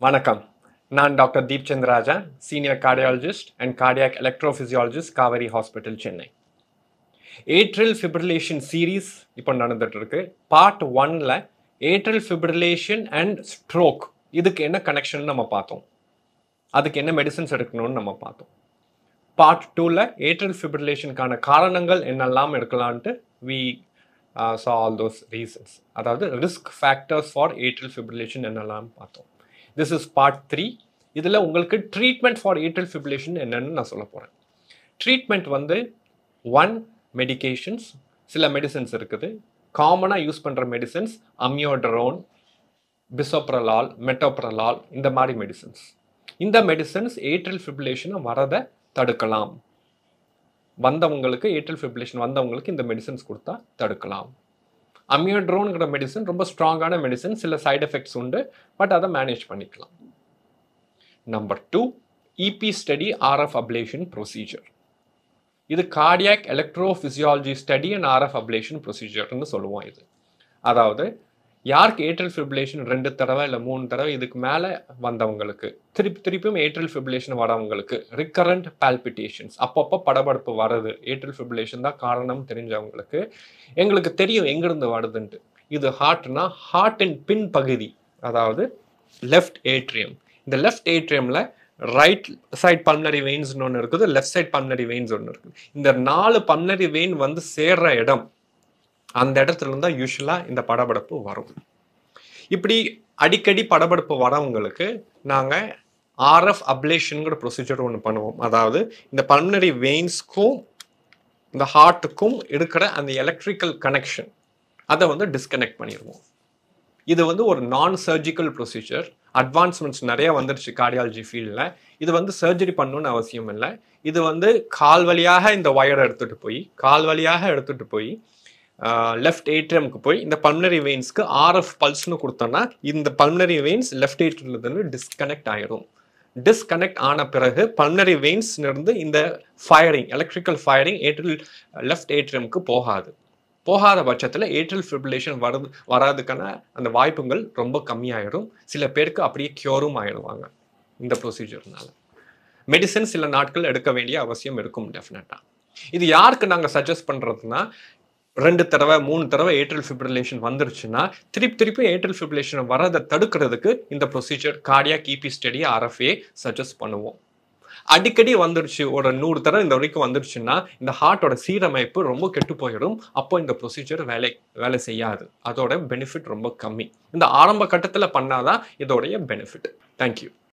வணக்கம் நான் doctor Deep Chandraja senior cardiologist and cardiac electrophysiologist Kauvery hospital Chennai atrial fibrillation series இப்போ நடந்துட்டு இருக்கு பார்ட் ஒன்ல ஏட்ரல் ஃபிப்ரிலேஷன் அண்ட் ஸ்ட்ரோக் இதுக்கு என்ன கனெக்ஷன் நம்ம பார்த்தோம் அதுக்கு என்ன மெடிசன்ஸ் எடுக்கணும்னு நம்ம பார்த்தோம் பார்ட் டூவில் ஏட்ரல் ஃபிப்ரிலேஷனுக்கான காரணங்கள் என்னெல்லாம் இருக்கலான்ட்டு we saw all those reasons அதாவது risk factors for atrial fibrillation என்னெல்லாம் பார்த்தோம் திஸ் இஸ் பார்ட் த்ரீ இதில் உங்களுக்கு ட்ரீட்மெண்ட் ஃபார் ஏட்ரல் ஃபிப்ரிலேஷன் என்னன்னு நான் சொல்ல போகிறேன் ட்ரீட்மெண்ட் வந்து ஒன் மெடிகேஷன்ஸ் சில மெடிசன்ஸ் இருக்குது காமனாக யூஸ் பண்ணுற மெடிசன்ஸ் அமியோட்ரோன் பிசோப்ரலால் மெட்டோப்ரலால் இந்த மாதிரி மெடிசன்ஸ் இந்த மெடிசன்ஸ் ஏட்ரல் ஃபிப்ரிலேஷனை வரதை தடுக்கலாம் வந்தவங்களுக்கு ஏட்ரல் ஃபிப்ரிலேஷன் வந்தவங்களுக்கு இந்த மெடிசன்ஸ் கொடுத்தா தடுக்கலாம் அமியோட்ரோனுங்கிற மெடிசன் ரொம்ப ஸ்ட்ராங்கான மெடிசன் சில சைடு எஃபெக்ட்ஸ் உண்டு பட் அதை மேனேஜ் பண்ணிக்கலாம் number two EP study RF ablation procedure இது cardiac electrophysiology study and RF ablation ப்ரொசீஜர்னு சொல்லுவோம் இது அதாவது யாருக்கு ஏட்ரல் ஃபிப்ரிலேஷன் ரெண்டு தடவை இல்லை மூணு தடவை இதுக்கு மேலே வந்தவங்களுக்கு திருப்பி திருப்பியும் ஏட்ரல் ஃபிப்ரிலேஷன் வரவங்களுக்கு ரிக்கரண்ட் பால்பிட்டேஷன்ஸ் அப்பப்போ படபடப்பு வருது ஏட்ரல் ஃபிப்ரிலேஷன் தான் காரணம் தெரிஞ்சவங்களுக்கு எங்களுக்கு தெரியும் எங்கேருந்து வருதுன்ட்டு இது ஹார்ட்னா ஹார்ட்டின் பின் பகுதி அதாவது லெஃப்ட் ஏட்ரியம் இந்த லெஃப்ட் ஏட்ரியமில் ரைட் சைட் பல்னரி வெயின்ஸ்னு ஒன்று இருக்குது லெஃப்ட் சைட் பல்னரி வெயின்ஸ் ஒன்று இருக்குது இந்த நாலு பல்னரி வெயின் வந்து சேர்ற இடம் அந்த இடத்துல இருந்தால் யூஸ்வலாக இந்த படபடப்பு வரும் இப்படி அடிக்கடி படபடப்பு வரவங்களுக்கு நாங்கள் ஆர்எஃப் அப்ளேஷனுங்கிற ப்ரொசீஜர் ஒன்று பண்ணுவோம் அதாவது இந்த பல்மனரி வெயின்ஸ்க்கும் இந்த ஹார்ட்டுக்கும் இருக்கிற அந்த எலக்ட்ரிக்கல் கனெக்ஷன் அதை வந்து டிஸ்கனெக்ட் பண்ணிடுவோம் இது வந்து ஒரு நான் சர்ஜிக்கல் ப்ரொசீஜர் அட்வான்ஸ்மெண்ட்ஸ் நிறைய வந்துருச்சு கார்டியாலஜி ஃபீல்டில் இது வந்து சர்ஜரி பண்ணணும்னு அவசியம் இல்லை இது வந்து கால் வழியாக இந்த ஒயரை எடுத்துகிட்டு போய் கால் வழியாக எடுத்துகிட்டு போய் லெஃப்ட் ஏட்ரியமுக்கு போய் இந்த பல்மனரி வெயின்ஸ்க்கு ஆர்எஃப் பல்ஸ்னு கொடுத்தோன்னா இந்த பல்மனரி வெயின்ஸ் லெஃப்ட் ஏட்ரியம்லேருந்து டிஸ்கனெக்ட் ஆகிடும் டிஸ்கனெக்ட் ஆன பிறகு பல்மனரி வெயின்ஸ்லேருந்து இந்த firing electrical firing atrial left ஏட்ரியமுக்கு போகாது போகாத பட்சத்தில் ஏட்ரல் ஃபிப்ரிலேஷன் வரது வராதுக்கான அந்த வாய்ப்புகள் ரொம்ப கம்மியாயிடும் சில பேருக்கு அப்படியே க்யூரும் ஆயிடுவாங்க இந்த ப்ரொசீஜர்னால மெடிசன் சில நாட்கள் எடுக்க வேண்டிய அவசியம் இருக்கும் டெஃபினட்டாக இது யாருக்கு நாங்கள் சஜஸ்ட் பண்ணுறதுனா ரெண்டு தடவை மூணு தடவை ஏட்ரல் ஃபிப்ரிலேஷன் வந்துருச்சுன்னா திருப்பி திருப்பி ஏட்ரல் ஃபிப்ரிலேஷன் வரதை தடுக்கிறதுக்கு இந்த procedure cardiac EP study RFA suggest பண்ணுவோம் அடிக்கடி வந்துருச்சு ஒரு நூறு தடவை இந்த வரைக்கும் வந்துருச்சுன்னா இந்த ஹார்ட்டோட சீரமைப்பு ரொம்ப கெட்டு போயிடும் அப்போ இந்த ப்ரொசீஜர் வேலை வேலை செய்யாது அதோட பெனிஃபிட் ரொம்ப கம்மி இந்த ஆரம்ப கட்டத்தில் பண்ணாதான் இதோடைய பெனிஃபிட் தேங்க்யூ